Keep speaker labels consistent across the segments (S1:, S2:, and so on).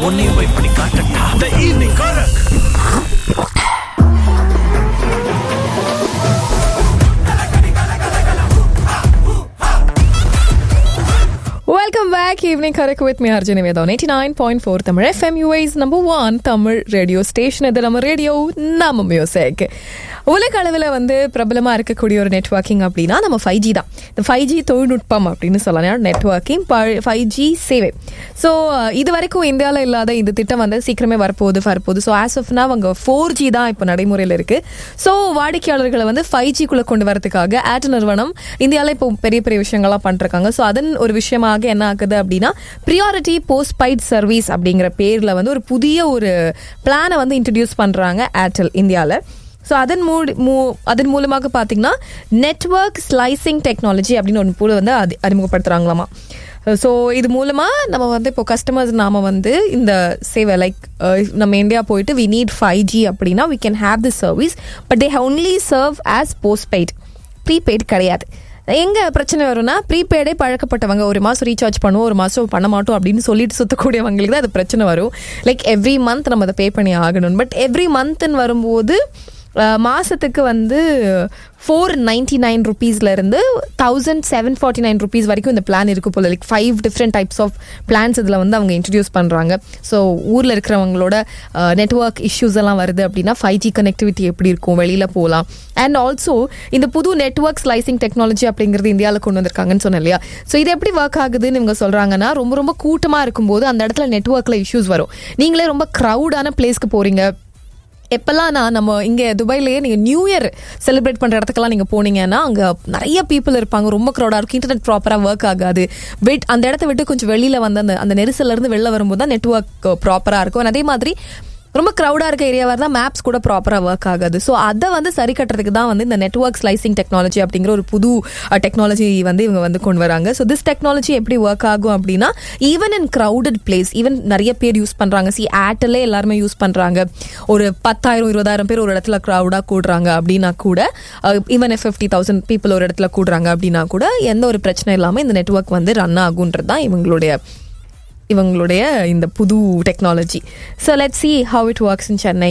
S1: உன்னையும் போய் பண்ணி காட்டட்டா the evening karak
S2: welcome back evening correct with me Arjun Vedam eighty nine point four Tamil FM UAE's number one Tamil radio station இது நம்ம ரேடியோ நம்ம மியூசிக் உலக அளவில் வந்து பிரபலமாக இருக்கக்கூடிய ஒரு நெட்ஒர்க்கிங் அப்படின்னா நம்ம ஃபைவ் ஜி தான் இந்த ஃபைவ் ஜி தொழில்நுட்பம் அப்படின்னு சொல்லலாம் நெட்ஒர்க்கிங் ஃபைவ் ஜி சேவை ஸோ இது வரைக்கும் இந்தியாவில் இல்லாத இந்த திட்டம் வந்து சீக்கிரமே வரப்போகுது வரப்போகுது ஸோ ஆஸ் ஆஃப்னா அவங்க ஃபோர் ஜி தான் இப்போ நடைமுறையில் இருக்குது ஸோ வாடிக்கையாளர்களை வந்து ஃபைவ் ஜிக்குள்ளே கொண்டு வரதுக்காக ஏர்டெல் நிறுவனம் இந்தியாவில் இப்போ பெரிய பெரிய விஷயங்கள்லாம் பண்ணிருக்காங்க ஸோ அதன் ஒரு விஷயமாக என்ன ஆகுது அப்படின்னா ப்ரியாரிட்டி போஸ்ட் பைட் சர்வீஸ் அப்படிங்கிற பேரில் வந்து ஒரு புதிய ஒரு பிளானை வந்து இன்ட்ரடியூஸ் பண்ணுறாங்க ஏர்டெல் இந்தியாவில் ஸோ அதன் மூடி மூ அதன் மூலமாக பார்த்தீங்கன்னா நெட்ஒர்க் ஸ்லைசிங் டெக்னாலஜி அப்படின்னு ஒன்று கூட வந்து அது அறிமுகப்படுத்துகிறாங்களாமா ஸோ இது மூலமாக நம்ம வந்து இப்போ கஸ்டமர்ஸ் நாம வந்து இந்த சேவை லைக் நம்ம இந்தியா போயிட்டு வி நீட் ஃபைவ் ஜி அப்படின்னா we can have the service but they only serve us postpaid prepaid கிடையாது எங்க பிரச்சனை வரும்னா ப்ரீபெய்டே பழக்கப்பட்டவங்க ஒரு மாதம் ரீசார்ஜ் பண்ணுவோம் ஒரு மாதம் பண்ண மாட்டோம் அப்படின்னு சொல்லிட்டு சுத்தக்கூடியவங்களுக்கு தான் அது பிரச்சனை வரும் லைக் எவ்ரி மந்த் நம்ம அதை பே பண்ணி ஆகணும் பட் எவ்ரி மந்த்னு வரும்போது மாதத்துக்கு வந்து ஃபோர் நைன்டி நைன் ருபீஸ்லேருந்து thousand seven forty nine rupees வரைக்கும் இந்த பிளான் இருக்கு போல like five different types of plans இதில் வந்து அவங்க இன்ட்ரடியூஸ் பண்ணுறாங்க ஸோ ஊரில் இருக்கிறவங்களோட நெட்ஒர்க் இஷ்யூஸ் எல்லாம் வருது அப்படின்னா ஃபைவ் ஜி கனெக்டிவிட்டி எப்படி இருக்கும் வெளியில் போகலாம் அண்ட் ஆல்சோ இந்த புது நெட்ஒர்க் ஸ்லைசிங் டெக்னாலஜி அப்படிங்கிறது இந்தியாவில் கொண்டு வந்திருக்காங்கன்னு சொன்னேன் இல்லையா ஸோ இது எப்படி ஒர்க் ஆகுதுன்னு இவங்க சொல்கிறாங்கன்னா ரொம்ப ரொம்ப கூட்டமாக இருக்கும்போது அந்த இடத்துல நெட்ஒர்க்கில் இஷ்யூஸ் வரும் நீங்களே ரொம்ப க்ரௌடான பிளேஸ்க்கு போகிறீங்க எப்பெல்லாம் நான் நம்ம இங்கே துபாயிலேயே நீங்கள் நியூ இயர் செலிப்ரேட் பண்ணுற இடத்துக்கெல்லாம் நீங்கள் போனீங்கன்னா அங்கே நிறைய பீப்புள் இருப்பாங்க ரொம்ப க்ரௌடாக இருக்கும் இன்டர்நெட் ப்ராப்பராக ஒர்க் ஆகாது வெட் அந்த இடத்த விட்டு கொஞ்சம் வெளியில் வந்து அந்த அந்த நெரிசல்லேருந்து வெளில வரும்போது தான் நெட்ஒர்க் ப்ராப்பராக இருக்கும் அதே மாதிரி ரொம்ப க்ரௌடாக இருக்க ஏரியாவாக இருந்தால் மேப்ஸ் கூட ப்ராப்பராக ஒர்க் ஆகாது ஸோ அதை வந்து சரி கட்டுறதுக்கு தான் வந்து இந்த நெட்ஒர்க் ஸ்லைசிங் டெக்னாலஜி அப்படிங்கிற ஒரு புது டெக்னாலஜி வந்து இவங்க வந்து கொண்டு வராங்க ஸோ திஸ் டெக்னாலஜி எப்படி ஒர்க் ஆகும் அப்படின்னா even in crowded place even நிறைய பேர் யூஸ் பண்ணுறாங்க சி ஏர்டெல்லே எல்லாருமே யூஸ் பண்ணுறாங்க ஒரு பத்தாயிரம் இருபதாயிரம் பேர் ஒரு இடத்துல க்ரௌடாக கூடுறாங்க அப்படின்னா கூட ஈவன் ஃபிஃப்டி தௌசண்ட் பீப்புள் ஒரு இடத்துல கூடுறாங்க அப்படின்னா கூட எந்த ஒரு பிரச்சனை இல்லாமல் இந்த நெட்ஒர்க் வந்து ரன் ஆகுன்றது தான் இவங்களுடைய இவங்களுடைய இந்த புது technology so let see how it works in Chennai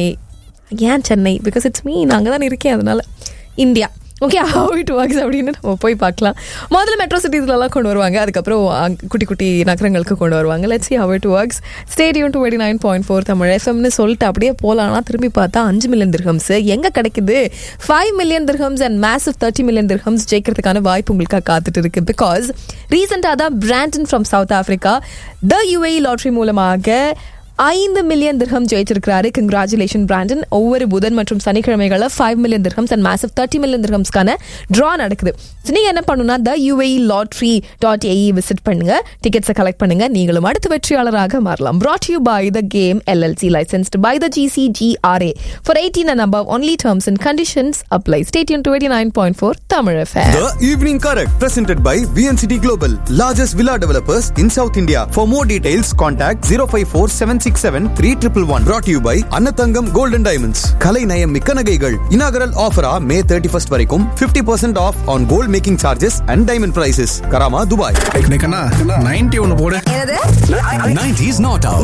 S2: ஏன் சென்னை பிகாஸ் இட்ஸ் மீ நான் அங்கே தான் இருக்கேன் அதனால India okay how it works அப்படின்னு நம்ம போய் பார்க்கலாம் முதல்ல மெட்ரோ சிட்டிஸ்லலாம் கொண்டு வருவாங்க அதுக்கப்புறம் அங்க குட்டி குட்டி நகரங்களுக்கு கொண்டு வருவாங்க let see how it works stadium twenty nine point four Tamil எஃப்எம்னு சொல்லிட்டு அப்படியே போகலாம்னா திரும்பி பார்த்தா அஞ்சு மில்லியன் திர்ஹம்ஸ் எங்கே கிடைக்குது five million dirhams and massive thirty million dirhams ஜெயிக்கிறதுக்கான வாய்ப்பு உங்களுக்காக காத்துட்டு இருக்கு பிகாஸ் ரீசெண்டாக தான் Brandon from South Africa the UAE lottery மூலமாக ஐந்து மில்லியன் திர்ஹம் ஜெயிச்சிருக்கிறாரு கங்க்ராச்சுலேஷன் பிராண்டன் ஒவ்வொரு புதன் மற்றும் சனிக்கிழமைகளில் five million dirhams and massive thirty million திர்ஹம்ஸ்க்கான ட்ரா நடக்குது ஸோ நீங்கள் என்ன பண்ணணும்னா the UAE lottery dot AE visit பண்ணுங்க டிக்கெட்ஸை கலெக்ட் பண்ணுங்க நீங்களும் அடுத்த வெற்றியாளராக மாறலாம் brought you by the game LLC licensed by the GCGRA for eighteen and above only terms and conditions apply stadium to 89.4 Tamil FM
S3: The Evening Correct, presented by VNCT Global, largest villa developers in South India. For more details, contact 054 767 3111. Brought to you by Annathangam Gold and Diamonds. Kalai Nayam Mikka Nagaigal. Inaugural offer ah May 31st வரைக்கும் 50% off on gold making charges and diamond prices. Karama, Dubai.
S4: Ninety ஒன்னு போடு
S5: என்னது
S1: 90s not out.